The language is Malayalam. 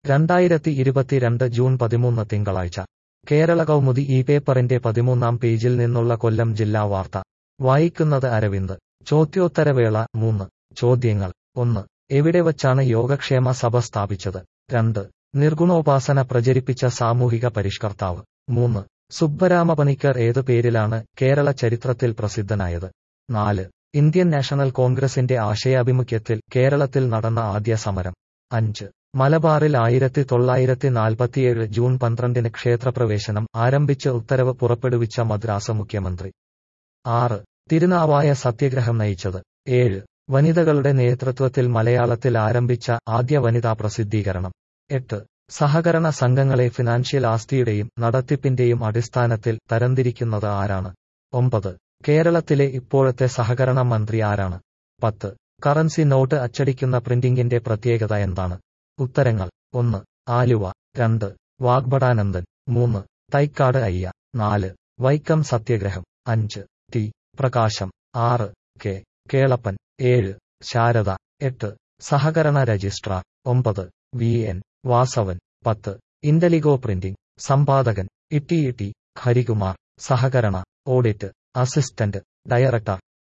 രണ്ടായിരത്തി ഇരുപത്തിരണ്ട് ജൂൺ പതിമൂന്ന് തിങ്കളാഴ്ച കേരള കൗമുദി ഈ പേപ്പറിന്റെ പതിമൂന്നാം പേജിൽ നിന്നുള്ള കൊല്ലം ജില്ലാ വാർത്ത വായിക്കുന്നത് അരവിന്ദ് ചോദ്യോത്തരവേള മൂന്ന് ചോദ്യങ്ങൾ ഒന്ന് എവിടെ വച്ചാണ് യോഗക്ഷേമ സഭ സ്ഥാപിച്ചത് രണ്ട് നിർഗുണോപാസന പ്രചരിപ്പിച്ച സാമൂഹിക പരിഷ്കർത്താവ് മൂന്ന് സുബ്ബരാമ പണിക്കർ ഏതു പേരിലാണ് കേരള ചരിത്രത്തിൽ പ്രസിദ്ധനായത് നാല് ഇന്ത്യൻ നാഷണൽ കോൺഗ്രസിന്റെ ആശയാഭിമുഖ്യത്തിൽ കേരളത്തിൽ നടന്ന ആദ്യ സമരം അഞ്ച് മലബാറിൽ ആയിരത്തി തൊള്ളായിരത്തി നാൽപ്പത്തിയേഴ് ജൂൺ പന്ത്രണ്ടിന് ക്ഷേത്രപ്രവേശനം ആരംഭിച്ച് ഉത്തരവ് പുറപ്പെടുവിച്ച മദ്രാസ് മുഖ്യമന്ത്രി ആറ് തിരുനാവായ സത്യഗ്രഹം നയിച്ചത് ഏഴ് വനിതകളുടെ നേതൃത്വത്തിൽ മലയാളത്തിൽ ആരംഭിച്ച ആദ്യ വനിതാ പ്രസിദ്ധീകരണം എട്ട് സഹകരണ സംഘങ്ങളെ ഫിനാൻഷ്യൽ ആസ്തിയുടെയും നടത്തിപ്പിന്റെയും അടിസ്ഥാനത്തിൽ തരംതിരിക്കുന്നത് ആരാണ് ഒമ്പത് കേരളത്തിലെ ഇപ്പോഴത്തെ സഹകരണ മന്ത്രി ആരാണ് പത്ത് കറൻസി നോട്ട് അച്ചടിക്കുന്ന പ്രിന്റിംഗിന്റെ പ്രത്യേകത എന്താണ് ഉത്തരങ്ങൾ ഒന്ന് ആലുവ രണ്ട് വാഗ്ഭടാനന്ദൻ മൂന്ന് തൈക്കാട് അയ്യ നാല് വൈക്കം സത്യഗ്രഹം അഞ്ച് ടി പ്രകാശം ആറ് കെ കേളപ്പൻ ഏഴ് ശാരദ എട്ട് സഹകരണ രജിസ്ട്രാർ ഒമ്പത് വി എൻ വാസവൻ പത്ത് ഇന്റലിഗോ പ്രിന്റിംഗ് സമ്പാദകൻ ഇട്ടി ഇട്ടി ഹരികുമാർ സഹകരണ ഓഡിറ്റ് അസിസ്റ്റന്റ് ഡയറക്ടർ